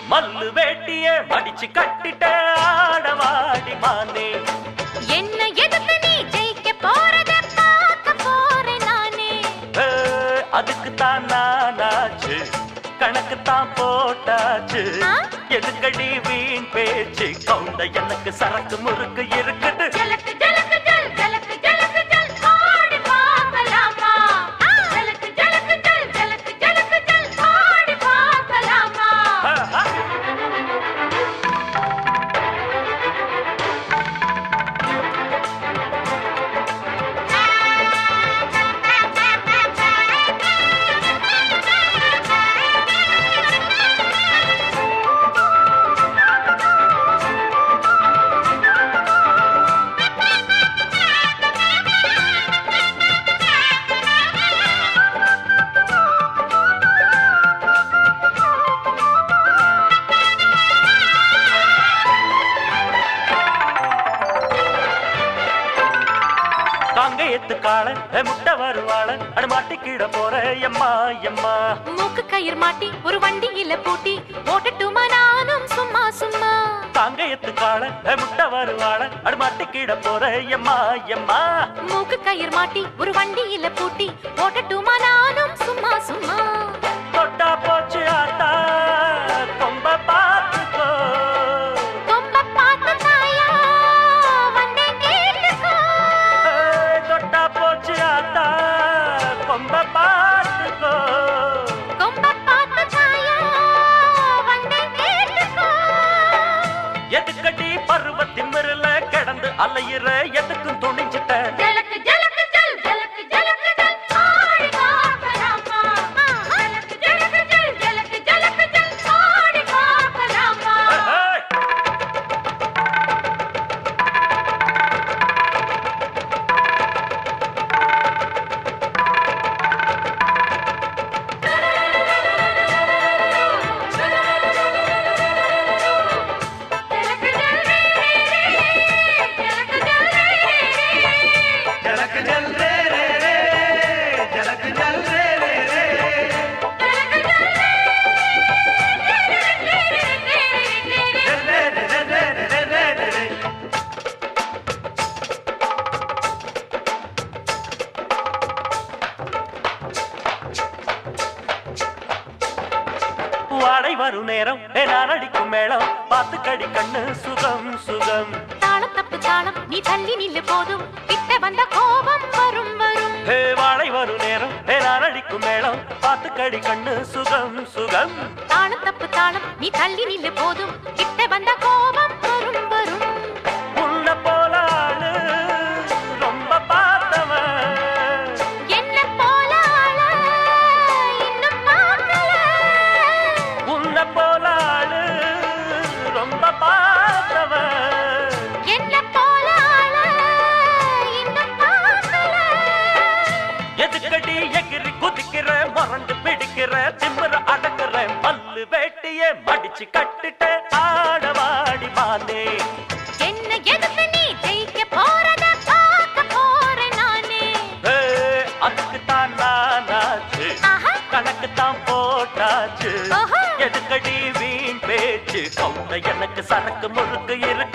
மல்லு வேட்டிய மடிச்சு கட்டிட்ட ஆடவாடி மானே என்ன எதுக்கு நீ ஜெயிக்க போறத பார்க்க போறேன் நானே ஏ, அதுக்கு தான் நானாச்சு கணக்கு தான் போட்டாச்சு ஆ? எதுக்கடி வீண் பேச்சு கவுண்ட எனக்கு சரக்கு முறுக்கு இருக்குது ஜலக்கு ஜலக்கு ஜல் ஜலக்கு ஜலக்கு ஜல் ஆடி பார்க்கலாமா ஜலக்கு ஜலக்கு ஜல் ஜலக்கு ஜலக்கு ஜல் ஆடி பார்க்கலாமா ஆ, ஆ. காங்கேயத்து கால முட்டை வருவாள அடு மாட்டிக்கிட போற எம்மா எம்மா மூக்கு கயிறு மாட்டி ஒரு வண்டியில பூட்டி ஓட்டட்டுமா நானும் சும்மா சும்மா காங்கேயத்து கால முட்டை வருவாள அடு மாட்டிக்கிட போற எம்மா எம்மா மூக்கு கயிறு மாட்டி ஒரு வண்டியில பூட்டி ஓட்டட்டுமா நானும் சும்மா சும்மா தொட்டா போச்சு ஆத்தா கொம்ப பார்த்துக்கோ கொம்ப பார்த்து தாயா வந்தேன் கேட்டுக்கோ ஏய், தொட்டா போச்சு ஆத்தா கொம்ப பார்த்துக்கோ கொம்ப பார்த்து தாயா வந்தேன் கேட்டுக்கோ எதுக்கடி பருவத்தின் மிருல கிடந்து அலையிற எதுக்கும் துணிஞ்சிட்ட ஜலக்கு ஜலக்கு ஜல் ஜலக்கு ஜலக்கு ஜல் ஆடி பார்க்கலாமா ஜலக்கு ஜலக்கு ஜல் ஜலக்கு ஜலக்கு ஜல் ஆடி பார்க்கலாமா ஏய், ஜலக்கு ஜல் ரே ரே ஜலக்கு ஜல் ரே ரே ஜலக் ஜல் ரே ரே ரே, ஜலக் ஜல் ரே ரே ரே. ஜலக்கு ஜல் ரே ரே ரே ரே ரே ரே ரே ரே ரே ரே ரே. வாடை வரும் நேரம் ஏ நான் அடிக்கும் மேளம் பார்த்து கடி கண்ணு சுகம் சுகம் தாளம் தப்பு தாளம் நீ தள்ளி நில்லு போதும் கிட்ட வந்த கோபம் வரும் வரும் ஹே வாடை வரும் நேரம் ஏ நான் அடிக்கும் மேளம் பார்த்து கடி கண்ணு சுகம் சுகம் தாளம் தப்பு தாளம் நீ தள்ளி நில்லு போதும் கிட்ட வந்த கோபம் வரும் வரும் உன்னை போல ஆளு ரொம்ப பார்த்தவன் என்ன போல ஆள இன்னும் பார்க்கல உன்னை போல ஆளு ரொம்ப பார்த்தவன் என்ன போல ஆள இன்னும் பார்க்கல எதுக்கடி எகிரி குதிக்கிற மறந்து பிடிக்கிற திமிர அடக்குற பல்லு வேட்டிய மடிச்சு கட்டிட்ட ஆடவாடி மானே என்ன எதுக்கு நீ ஜெயிக்க போறத பார்க்க போறேன் நானே ஏ, அதுக்கு தான் நானாச்சு ஆஹா கணக்கு தான் போட்டாச்சு ஓஹோ. எதுக்கடி வீண் பேச்சு கவுண்ட எனக்கு சரக்கு முறுக்கு இருக்கு